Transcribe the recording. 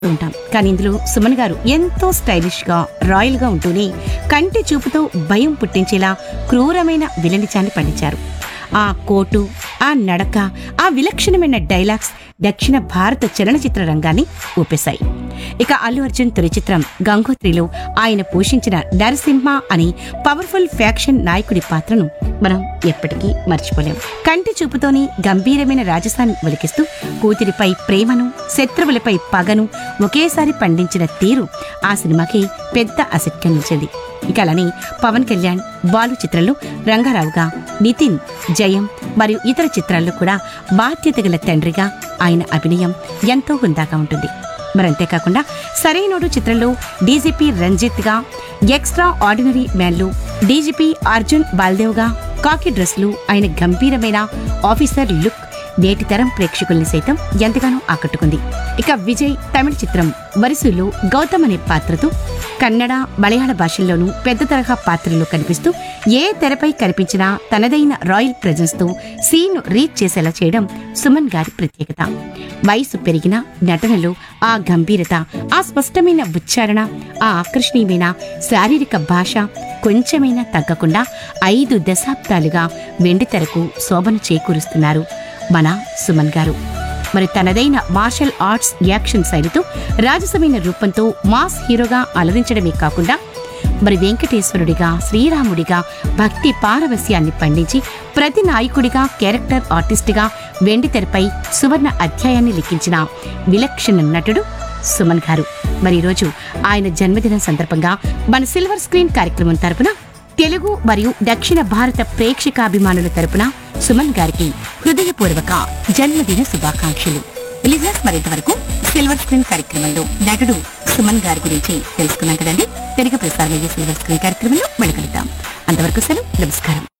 ఉంటాం కానీ ఇందులో సుమన్ గారు ఎంతో స్టైలిష్ గా రాయల్ గా ఉంటూనే కంటి చూపుతో భయం పుట్టించేలా క్రూరమైన విలనిచాన్ని పండించారు ఆ కోటు ఆ నడక ఆ విలక్షణమైన డైలాగ్స్ దక్షిణ భారత చలనచిత్ర రంగాన్ని ఊపేశాయి ఇక అల్లు అర్జున్ తొలి చిత్రం గంగోత్రిలో ఆయన పోషించిన నరసింహ అని పవర్ఫుల్ ఫ్యాక్షన్ నాయకుడి పాత్రను మనం ఎప్పటికీ మర్చిపోలేం కంటి చూపుతోని గంభీరమైన రాజస్థాన్ ఒలికిస్తూ కూతురిపై ప్రేమను శత్రువులపై పగను ఒకేసారి పండించిన తీరు ఆ సినిమాకి పెద్ద అసెట్గా నిలిచింది ఇక అలానే పవన్ కళ్యాణ్ బాలు చిత్రంలో రంగారావుగా నితిన్ జయం మరియు ఇతర చిత్రాల్లో కూడా బాధ్యత గల తండ్రిగా ఆయన అభినయం ఎంతో హుందాగా ఉంటుంది మరి అంతేకాకుండా సరైనోడు చిత్రంలో డీజీపీ రంజిత్ గా ఎక్స్ట్రా ఆర్డినరీ మ్యాన్లు డీజీపీ అర్జున్ బాల్దేవ్ గా కాకి డ్రెస్లు ఆయన గంభీరమైన ఆఫీసర్ లుక్ నేటి తరం ప్రేక్షకుల్ని సైతం ఎంతగానో ఆకట్టుకుంది ఇక విజయ్ తమిళ చిత్రం వరుసలో గౌతమ్ అనే పాత్రతో కన్నడ మలయాళ భాషల్లోనూ పెద్ద తరహా పాత్రలో కనిపిస్తూ ఏ తెరపై కనిపించినా తనదైన రాయల్ ప్రెజెన్స్ తో సీన్ రీచ్ చేసేలా చేయడం సుమన్ గారి ప్రత్యేకత వయసు పెరిగిన నటనలో ఆ గంభీరత ఆ స్పష్టమైన ఉచ్చారణ ఆ ఆకర్షణీయమైన శారీరక భాష కొంచెమైనా తగ్గకుండా ఐదు దశాబ్దాలుగా వెండితెరకు శోభను చేకూరుస్తున్నారు మన సుమన్ గారు మరి తనదైన మార్షల్ ఆర్ట్స్ యాక్షన్ శైలితో రాజసమైన రూపంతో మాస్ హీరోగా అలరించడమే కాకుండా మరి వెంకటేశ్వరుడిగా శ్రీరాముడిగా భక్తి పారవస్యాన్ని పండించి ప్రతి నాయకుడిగా క్యారెక్టర్ ఆర్టిస్టుగా వెండితెరపై సువర్ణ అధ్యాయాన్ని లిఖించిన విలక్షణ నటుడు సుమన్ గారు మరి ఈరోజు ఆయన జన్మదినం సందర్భంగా మన సిల్వర్ స్క్రీన్ కార్యక్రమం తరపున తెలుగు మరియు దక్షిణ భారత ప్రేక్షకాభిమానుల తరపున సుమన్ గారికి హృదయపూర్వక జన్మదిన శుభాకాంక్షలు లిజనర్స్ మరింతవరకు సిల్వర్ స్క్రీన్ కార్యక్రమంలో నటుడు సుమన్ గారి గురించి తెలుసుకున్నాం కదండి తిరిగి ప్రసారమయ్యే సిల్వర్ స్క్రీన్ కార్యక్రమంలో మళ్ళీ కలుద్దాం అంతవరకు సెలవు నమస్కారం